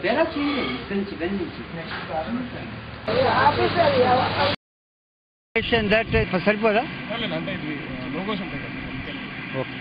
బెరక్స్ ఇక్కడి నుంచి ఇక్కడి నుంచి దట్ సరిపోదా అంటే ఇది లోగోస్ ఉంటాయి కదా okay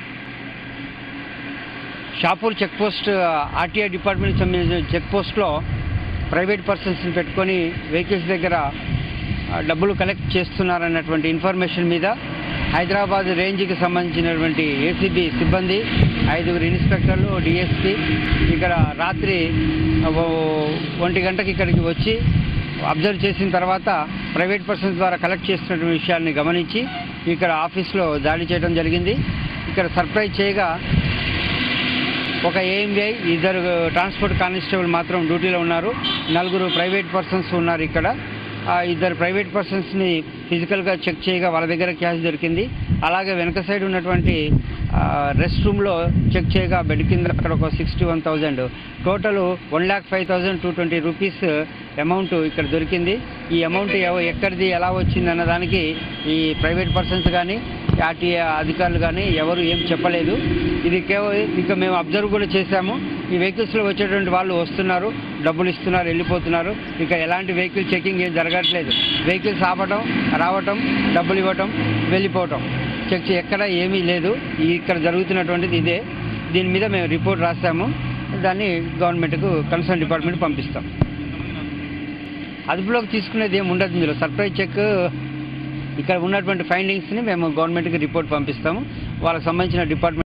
Shapur check post RTI department సంబంధించిన చెక్ పోస్ట్లో ప్రైవేట్ పర్సన్స్ని పెట్టుకొని వెహికల్స్ దగ్గర ఆ, డబ్బులు కలెక్ట్ చేస్తున్నారన్నటువంటి ఇన్ఫర్మేషన్ మీద హైదరాబాద్ రేంజ్కి సంబంధించినటువంటి ఏసీబీ సిబ్బంది ఐదుగురు ఇన్స్పెక్టర్లు డిఎస్పీ ఇక్కడ రాత్రి ఓ ఒంటి గంటకి ఇక్కడికి వచ్చి అబ్జర్వ్ చేసిన తర్వాత ప్రైవేట్ పర్సన్స్ ద్వారా కలెక్ట్ చేస్తున్నటువంటి విషయాన్ని గమనించి ఇక్కడ ఆఫీస్లో దాడి చేయడం జరిగింది ఇక్కడ సర్ప్రైజ్ చేయగా ఒక ఏఎంబీఐ ఇద్దరు ట్రాన్స్పోర్ట్ కానిస్టేబుల్ మాత్రం డ్యూటీలో ఉన్నారు నలుగురు ప్రైవేట్ పర్సన్స్ ఉన్నారు ఇక్కడ ఆ ఇద్దరు ప్రైవేట్ పర్సన్స్ని ఫిజికల్గా చెక్ చేయగా వాళ్ళ దగ్గర క్యాష్ దొరికింది అలాగే వెనక సైడ్ ఉన్నటువంటి రెస్ట్ రూమ్లో చెక్ చేయగా బెడ్ కింద అక్కడ ఒక sixty one thousand total one lakh five thousand two twenty rupees amount ఇక్కడ దొరికింది ఈ అమౌంట్ ఎవ- ఎక్కడిది ఎలా వచ్చింది అన్న దానికి ఈ ప్రైవేట్ పర్సన్స్ కానీ ఆర్టీఏ అధికారులు కానీ ఎవరు ఏం చెప్పలేదు ఇది కేవలం ఇంకా మేము అబ్జర్వ్ కూడా చేశాము ఈ వెహికల్స్లో వచ్చేటువంటి వాళ్ళు వస్తున్నారు డబ్బులు ఇస్తున్నారు వెళ్ళిపోతున్నారు ఇంకా ఎలాంటి వెహికల్ చెకింగ్ ఏం జరగట్లేదు వెహికల్స్ ఆపటం రావటం డబ్బులు ఇవ్వటం వెళ్ళిపోవటం చెక్ చే- ఎక్కడ ఏమీ లేదు ఈ ఇక్కడ జరుగుతున్నటువంటిది ఇదే దీని మీద మేము రిపోర్ట్ రాసాము దాన్ని గవర్నమెంట్కు కన్సర్న్ డిపార్ట్మెంట్ పంపిస్తాం అదుపులోకి తీసుకునేది ఏమి ఉండదు ఇందులో సర్ప్రైజ్ చెక్ ఇక్కడ ఉన్నటువంటి ఫైండింగ్స్ని మేము గవర్నమెంట్కి రిపోర్ట్ పంపిస్తాము వాళ్ళకి సంబంధించిన డిపార్ట్మెంట్